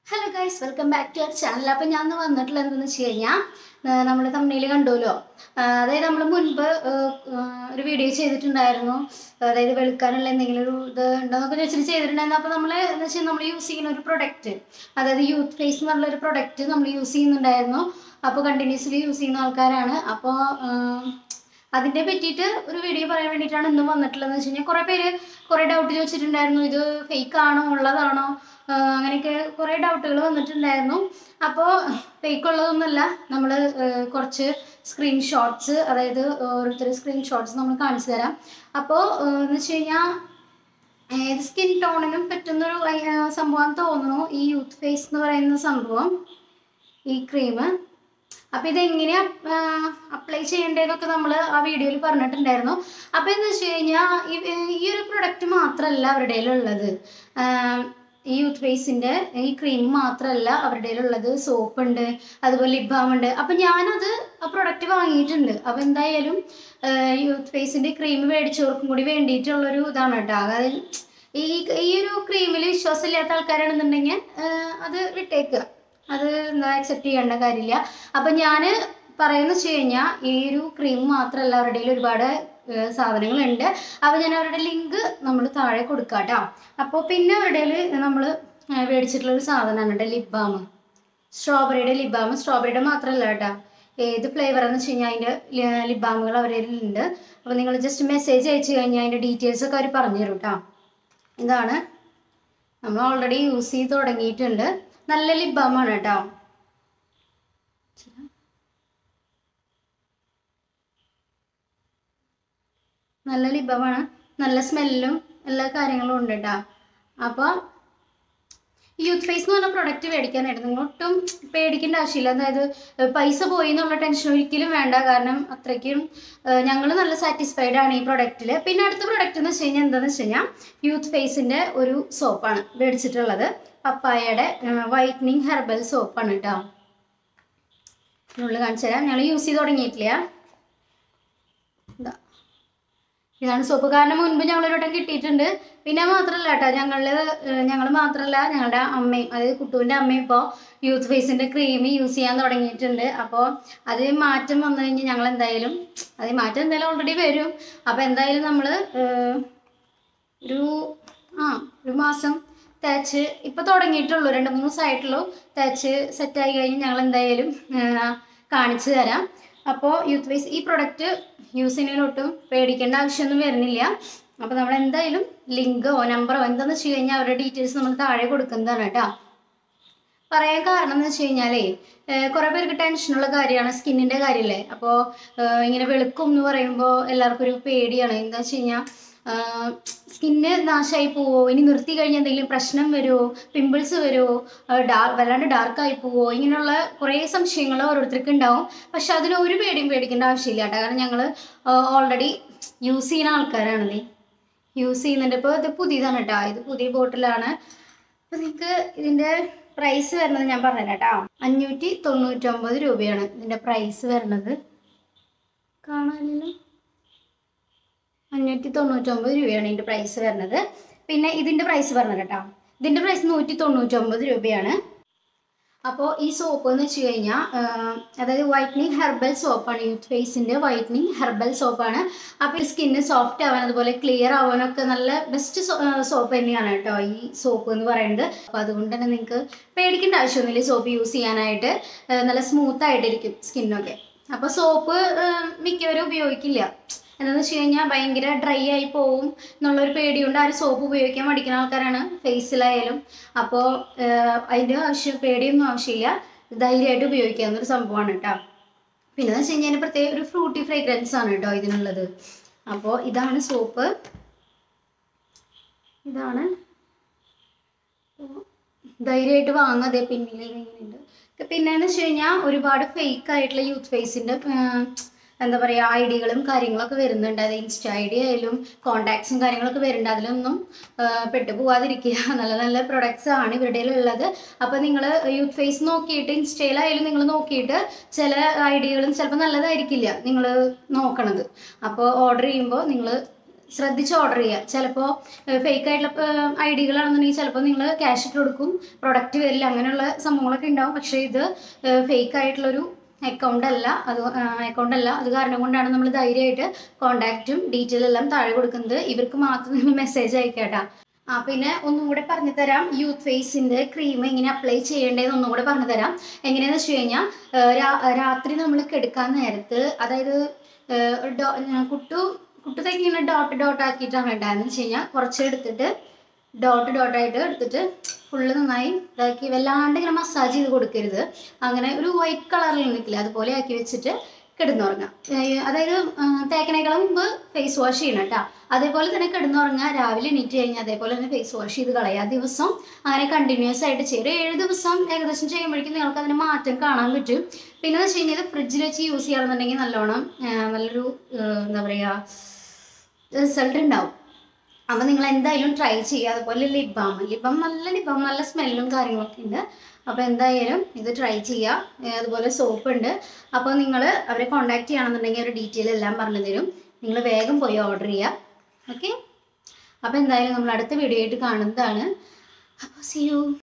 hello guys welcome back to our channel അപ്പം ഞാൻ ഇന്ന് വന്നിട്ടുള്ളത് എന്തെന്ന് വെച്ച് കഴിഞ്ഞാൽ നമ്മൾ തമ്മിൽ കണ്ടുല്ലോ ആ, അതായത് നമ്മൾ മുൻപ് ആ, ആ, ഒരു വീഡിയോ ചെയ്തിട്ടുണ്ടായിരുന്നു അതായത് വെളുക്കാനുള്ള എന്തെങ്കിലും ഒരു ഇത് ഉണ്ടോന്നൊക്കെ ചോദിച്ചിട്ട് ചെയ്തിട്ടുണ്ടായിരുന്നു അപ്പോൾ നമ്മൾ എന്ന് വെച്ചാൽ നമ്മൾ യൂസ് ചെയ്യുന്ന ഒരു പ്രൊഡക്റ്റ് അതായത് യൂത്ത് ഫേസ് എന്നുള്ള ഒരു പ്രൊഡക്റ്റ് നമ്മൾ യൂസ് ചെയ്യുന്നുണ്ടായിരുന്നു അപ്പോൾ കണ്ടിന്യൂസ്ലി യൂസ് ചെയ്യുന്ന ആൾക്കാരാണ് അപ്പോൾ അതിനെ പറ്റിയിട്ട് ഒരു വീഡിയോ പറയാൻ വേണ്ടിയിട്ടാണ് ഇന്ന് വന്നിട്ടുള്ളതെന്ന് വെച്ച് കഴിഞ്ഞാൽ കുറേ പേര് കുറേ ഡൗട്ട് ചോദിച്ചിട്ടുണ്ടായിരുന്നു ഇത് ഫേക്ക് ആണോ ഉള്ളതാണോ ആഹ് അങ്ങനെയൊക്കെ കുറേ ഡൗട്ടുകൾ വന്നിട്ടുണ്ടായിരുന്നു അപ്പോൾ ഫേക്ക് ഉള്ളതൊന്നുമല്ല നമ്മൾ കുറച്ച് സ്ക്രീൻഷോട്ട്സ് അതായത് ഓരോരുത്തർ സ്ക്രീൻഷോട്ട്സ് നമ്മൾ കാണിച്ചു തരാം അപ്പോൾ എന്ന് വെച്ച് കഴിഞ്ഞാൽ ഏത് സ്കിൻ ടോണിനും പറ്റുന്നൊരു ആഹ് സംഭവം തോന്നുന്നു ഈ യൂത്ത് ഫേസ് എന്ന് പറയുന്ന സംഭവം ഈ ക്രീം അപ്പോൾ ഇതെങ്ങനെയാ അപ്ലൈ ചെയ്യേണ്ടതെന്നൊക്കെ നമ്മൾ ആ വീഡിയോയിൽ പറഞ്ഞിട്ടുണ്ടായിരുന്നു അപ്പോൾ എന്ന് വെച്ച് കഴിഞ്ഞാൽ ഈ ഈ ഒരു പ്രൊഡക്റ്റ് മാത്രമല്ല അവരുടെ കയ്യിലുള്ളത് ആഹ് ഈ യൂത്ത് ഫേസിൻ്റെ ഈ ക്രീം മാത്രമല്ല അവരുടെ കയ്യിലുള്ളത് സോപ്പ് ഉണ്ട് അതുപോലെ ലിപ് ബാം ഉണ്ട് അപ്പം ഞാനത് ആ പ്രൊഡക്റ്റ് വാങ്ങിയിട്ടുണ്ട് അപ്പോൾ എന്തായാലും യൂത്ത് ഫേസിൻ്റെ ക്രീം മേടിച്ചവർക്കും കൂടി വേണ്ടിയിട്ടുള്ളൊരു ഇതാണ് കേട്ടോ അതായത് ഈ ഈ ഒരു ക്രീമിൽ വിശ്വാസമില്ലാത്ത ആൾക്കാരാണെന്നുണ്ടെങ്കിൽ ആഹ് അത് വിട്ടേക്കുക അത് എന്താ അക്സെപ്റ്റ് ചെയ്യേണ്ട കാര്യമില്ല അപ്പം ഞാൻ പറയുന്നത് വെച്ച് കഴിഞ്ഞാൽ ഈ ഒരു ക്രീം മാത്രമല്ല അവരുടെ കയ്യിൽ ഒരുപാട് ഏഹ് സാധനങ്ങളുണ്ട് അപ്പോൾ ഞാൻ അവരുടെ ലിങ്ക് നമ്മൾ താഴെ കൊടുക്കാം കേട്ടോ അപ്പോൾ പിന്നെ അവരുടെ നമ്മൾ മേടിച്ചിട്ടുള്ള ഒരു സാധനമാണ് കേട്ടോ ലിപ് ബാം സ്ട്രോബെറിയുടെ ലിപ് ബാം സ്ട്രോബെറിയുടെ മാത്രമല്ല കേട്ടോ ഏത് ഫ്ലേവറാന്ന് വെച്ച് കഴിഞ്ഞാൽ അതിൻ്റെ ലിപ് ബാമുകൾ അവരുടെ ഉണ്ട് അപ്പോൾ നിങ്ങൾ ജസ്റ്റ് മെസ്സേജ് അയച്ചു കഴിഞ്ഞാൽ അതിൻ്റെ ഡീറ്റെയിൽസ് ഒക്കെ അവർ പറഞ്ഞു തരും കേട്ടോ ഇതാണ് നമ്മൾ ഓൾറെഡി യൂസ് ചെയ്ത് തുടങ്ങിയിട്ടുണ്ട് നല്ല ലിപ് ബാമാണ് കേട്ടോ നല്ല ലിപ് ബാമാണ് നല്ല സ്മെല്ലും എല്ലാ കാര്യങ്ങളും ഉണ്ട് കേട്ടോ അപ്പോൾ യൂത്ത് ഫേസ് എന്ന് പറഞ്ഞ പ്രൊഡക്റ്റ് മേടിക്കാനായിട്ട് നിങ്ങൾ ഒട്ടും പേടിക്കേണ്ട ആവശ്യമില്ല അതായത് ഏഹ് പൈസ പോയി എന്നുള്ള ടെൻഷൻ ഒരിക്കലും വേണ്ട കാരണം അത്രയ്ക്കും ഞങ്ങൾ നല്ല സാറ്റിസ്ഫൈഡ് ആണ് ഈ പ്രൊഡക്റ്റിൽ പിന്നെ അടുത്ത പ്രൊഡക്റ്റ് എന്ന് വെച്ച് കഴിഞ്ഞാൽ എന്താണെന്ന് വെച്ച് കഴിഞ്ഞാൽ യൂത്ത് ഫേസിൻ്റെ ഒരു സോപ്പാണ് മേടിച്ചിട്ടുള്ളത് പപ്പായയുടെ വൈറ്റനിങ് ഹെർബൽ സോപ്പാണ് കേട്ടോ ഉള്ളിൽ കാണിച്ചു തരാം ഞങ്ങൾ യൂസ് ചെയ്ത് തുടങ്ങിയിട്ടില്ല ഇതാ ഇതാണ് സോപ്പ് കാരണം മുൻപ് ഞങ്ങൾ ഒരു വട്ടം കിട്ടിയിട്ടുണ്ട് പിന്നെ മാത്രമല്ല കേട്ടോ ഞങ്ങൾ ഞങ്ങൾ മാത്രമല്ല ഞങ്ങളുടെ അമ്മയും അതായത് കുട്ടുവിൻ്റെ അമ്മയും ഇപ്പോൾ യൂത്ത് ഫേസിൻ്റെ ക്രീം യൂസ് ചെയ്യാൻ തുടങ്ങിയിട്ടുണ്ട് അപ്പോൾ അത് മാറ്റം വന്നു കഴിഞ്ഞാൽ ഞങ്ങൾ എന്തായാലും അത് മാറ്റം എന്തായാലും ഓൾറെഡി വരും അപ്പോൾ എന്തായാലും നമ്മൾ ഒരു ആ ഒരു മാസം തേച്ച് ഇപ്പോൾ തുടങ്ങിയിട്ടുള്ളൂ രണ്ട് മൂന്ന് ദിവസമായിട്ടുള്ളൂ തേച്ച് സെറ്റായി കഴിഞ്ഞ് ഞങ്ങൾ എന്തായാലും ആ, കാണിച്ചു തരാം അപ്പോൾ യൂത്ത് വൈസ് ഈ പ്രൊഡക്റ്റ് യൂസ് ചെയ്യുന്നതിനൊട്ടും പേടിക്കേണ്ട ആവശ്യമൊന്നും വരുന്നില്ല അപ്പോൾ നമ്മൾ എന്തായാലും ലിങ്കോ നമ്പറോ എന്താണെന്ന് വെച്ച് കഴിഞ്ഞാൽ അവരുടെ ഡീറ്റെയിൽസ് നമ്മൾ താഴെ കൊടുക്കുന്നതാണ് കേട്ടോ പറയാൻ കാരണം എന്ന് വെച്ച് കഴിഞ്ഞാലേ കുറേ പേർക്ക് ടെൻഷനുള്ള കാര്യമാണ് സ്കിന്നിൻ്റെ കാര്യമല്ലേ അപ്പോൾ ഇങ്ങനെ വെളുക്കും എന്ന് പറയുമ്പോൾ എല്ലാവർക്കും ഒരു പേടിയാണ് എന്താ വെച്ച് കഴിഞ്ഞാൽ സ്കിന്ന് നാശമായി പോവോ ഇനി നിർത്തി കഴിഞ്ഞാൽ എന്തെങ്കിലും പ്രശ്നം വരുമോ പിമ്പിൾസ് വരുമോ ഡാർ വല്ലാണ്ട് ഡാർക്കായി പോവോ ഇങ്ങനെയുള്ള കുറേ സംശയങ്ങൾ ഓരോരുത്തർക്ക് ഉണ്ടാവും പക്ഷെ അതിന് ഒരു പേടിയും പേടിക്കേണ്ട ആവശ്യമില്ല കേട്ടോ കാരണം ഞങ്ങൾ ഓൾറെഡി യൂസ് ചെയ്യുന്ന ആൾക്കാരാണല്ലേ യൂസ് ചെയ്യുന്നുണ്ട് ഇപ്പോൾ ഇത് പുതിയതാണ് കേട്ടോ ഇത് പുതിയ ബോട്ടിലാണ് അപ്പോൾ നിങ്ങൾക്ക് ഇതിൻ്റെ പ്രൈസ് വരുന്നത് ഞാൻ പറഞ്ഞുതരാം കേട്ടോ അഞ്ഞൂറ്റി തൊണ്ണൂറ്റൊമ്പത് രൂപയാണ് ഇതിൻ്റെ പ്രൈസ് വരുന്നത് കാണാനില്ല അഞ്ഞൂറ്റി തൊണ്ണൂറ്റൊമ്പത് രൂപയാണ് ഇതിൻ്റെ പ്രൈസ് വരുന്നത് പിന്നെ ഇതിൻ്റെ പ്രൈസ് പറഞ്ഞത് കേട്ടോ ഇതിൻ്റെ പ്രൈസ് നൂറ്റി തൊണ്ണൂറ്റൊമ്പത് രൂപയാണ് അപ്പോൾ ഈ സോപ്പ് എന്ന് വെച്ച് കഴിഞ്ഞാൽ അതായത് വൈറ്റനിങ് ഹെർബൽ സോപ്പാണ് യൂത്ത് ഫേസിൻ്റെ വൈറ്റനിങ് ഹെർബൽ സോപ്പാണ് അപ്പോൾ ഈ സ്കിന്ന് സോഫ്റ്റ് ആവാൻ അതുപോലെ ക്ലിയർ ആവാനൊക്കെ നല്ല ബെസ്റ്റ് സോപ്പ് തന്നെയാണ് കേട്ടോ ഈ സോപ്പ് എന്ന് പറയുന്നത് അപ്പോൾ അതുകൊണ്ട് തന്നെ നിങ്ങൾക്ക് പേടിക്കേണ്ട ആവശ്യമൊന്നുമില്ല സോപ്പ് യൂസ് ചെയ്യാനായിട്ട് ആ, നല്ല സ്മൂത്ത് ആയിട്ടിരിക്കും സ്കിന്നൊക്കെ അപ്പോൾ സോപ്പ് മിക്കവരും ഉപയോഗിക്കില്ല എന്താണെന്ന് വെച്ച് കഴിഞ്ഞാൽ ഭയങ്കര ഡ്രൈ ആയി പോവും എന്നുള്ളൊരു പേടിയുണ്ട് ആരും സോപ്പ് ഉപയോഗിക്കാൻ മടിക്കുന്ന ആൾക്കാരാണ് ഫേസിലായാലും അപ്പോൾ അതിൻ്റെ ആവശ്യം പേടിയൊന്നും ആവശ്യമില്ല ധൈര്യമായിട്ട് ഉപയോഗിക്കാവുന്ന ഒരു സംഭവമാണ് കേട്ടോ പിന്നെ എന്ന് വെച്ച് കഴിഞ്ഞാൽ പ്രത്യേക ഒരു ഫ്രൂട്ടി ഫ്രേഗ്രൻസ് ആണ് കേട്ടോ ഇതിനുള്ളത് അപ്പോൾ ഇതാണ് സോപ്പ് ഇതാണ് ധൈര്യമായിട്ട് വാങ്ങാതെ പിന്നിൽ ഇങ്ങനെയുണ്ട് പിന്നെന്ന് വെച്ച് കഴിഞ്ഞാൽ ഒരുപാട് ഫേക്ക് ആയിട്ടുള്ള യൂത്ത് ഫേസിൻ്റെ എന്താ പറയുക ഐ ഡികളും കാര്യങ്ങളൊക്കെ വരുന്നുണ്ട് അത് ഇൻസ്റ്റ ഐ ഡി ആയാലും കോണ്ടാക്ട്സും കാര്യങ്ങളൊക്കെ വരുന്നുണ്ട് അതിലൊന്നും ആ, പെട്ടു പോവാതിരിക്കുക നല്ല നല്ല പ്രൊഡക്ട്സ് ആണ് ഇവരുടെ ഉള്ളത് അപ്പോൾ നിങ്ങൾ യൂത്ത് ഫേസ് നോക്കിയിട്ട് ഇൻസ്റ്റയിലായാലും നിങ്ങൾ നോക്കിയിട്ട് ചില ഐ ഡികളും ചിലപ്പോൾ നല്ലതായിരിക്കില്ല നിങ്ങൾ നോക്കണത് അപ്പോൾ ഓർഡർ ചെയ്യുമ്പോൾ നിങ്ങൾ ശ്രദ്ധിച്ച് ഓർഡർ ചെയ്യുക ചിലപ്പോൾ ഫേക്ക് ആയിട്ടുള്ള ഐ ഡികളാണെന്നുണ്ടെങ്കിൽ ചിലപ്പോൾ നിങ്ങൾ ക്യാഷ് ഇട്ട് കൊടുക്കും പ്രൊഡക്റ്റ് വരില്ല അങ്ങനെയുള്ള സംഭവങ്ങളൊക്കെ ഉണ്ടാവും പക്ഷേ ഇത് ഫേക്ക് ആയിട്ടുള്ളൊരു അക്കൗണ്ട് അല്ല അത് അക്കൗണ്ട് അല്ല അത് കാരണം കൊണ്ടാണ് നമ്മൾ ധൈര്യമായിട്ട് കോണ്ടാക്റ്റും ഡീറ്റെയിൽ എല്ലാം താഴെ കൊടുക്കുന്നത് ഇവർക്ക് മാത്രം നിങ്ങൾ മെസ്സേജ് അയക്കാട്ടാ ആ പിന്നെ ഒന്നും കൂടെ പറഞ്ഞു തരാം യൂത്ത് ഫേസിന്റെ ക്രീം എങ്ങനെ അപ്ലൈ ചെയ്യേണ്ടതെന്ന് ഒന്നും കൂടെ പറഞ്ഞു തരാം എങ്ങനെയാന്ന് വെച്ച് കഴിഞ്ഞാൽ രാത്രി നമ്മൾ കിടക്കാൻ നേരത്ത് അതായത് ഏഹ്, ഒരു ഡോ- ഞാൻ കുട്ടു കുട്ടു തേക്കിങ്ങനെ ഡോട്ട് ഡോട്ട് ആക്കിയിട്ടാണ് ഉണ്ടായെന്ന് വെച്ച് കഴിഞ്ഞാൽ കുറച്ച് എടുത്തിട്ട് ഡോട്ട് ഡോട്ടായിട്ട് എടുത്തിട്ട് ഫുള്ള് നന്നായി ഇതാക്കി വല്ലാണ്ട് ഇങ്ങനെ മസാജ് ചെയ്ത് കൊടുക്കരുത് അങ്ങനെ ഒരു വൈറ്റ് കളറിൽ നിൽക്കില്ല അതുപോലെ ആക്കി വെച്ചിട്ട് കിടന്നുറങ്ങാം ഏഹ് അതായത് ആഹ് തേക്കണേക്കാളും മുമ്പ് ഫേസ് വാഷ് ചെയ്യണം കേട്ടോ അതേപോലെ തന്നെ കിടന്നുറങ്ങുക രാവിലെ എണീറ്റ് കഴിഞ്ഞാൽ അതേപോലെ തന്നെ ഫേസ് വാഷ് ചെയ്ത് കളയുക ദിവസം അങ്ങനെ കണ്ടിന്യൂസ് ആയിട്ട് ചെയ്യും ഒരു ഏഴ് ദിവസം ഏകദേശം ചെയ്യുമ്പോഴേക്കും നിങ്ങൾക്ക് അതിന് മാറ്റം കാണാൻ പറ്റും പിന്നെ വെച്ച് കഴിഞ്ഞാൽ ഫ്രിഡ്ജിൽ വെച്ച് യൂസ് ചെയ്യുകയാണെന്നുണ്ടെങ്കിൽ നല്ലോണം ആഹ് നല്ലൊരു ആഹ് എന്താ പറയുക റിസൾട്ട് ഉണ്ടാവും അപ്പം നിങ്ങൾ എന്തായാലും ട്രൈ ചെയ്യുക അതുപോലെ ലിപ് ബാം ലിപ് ബാം നല്ല ലിപ് ബാം നല്ല സ്മെല്ലും കാര്യങ്ങളൊക്കെ ഉണ്ട് അപ്പോൾ എന്തായാലും ഇത് ട്രൈ ചെയ്യുക ഏ, അതുപോലെ സോപ്പ് ഉണ്ട് അപ്പോൾ നിങ്ങൾ അവരെ കോൺടാക്ട് ചെയ്യുകയാണെന്നുണ്ടെങ്കിൽ അവർ ഡീറ്റെയിൽ എല്ലാം പറഞ്ഞു തരും നിങ്ങൾ വേഗം പോയി ഓർഡർ ചെയ്യുക ഓക്കെ അപ്പോൾ എന്തായാലും നമ്മൾ അടുത്ത വീഡിയോ ആയിട്ട് കാണുന്നതാണ് അപ്പോൾ സി യു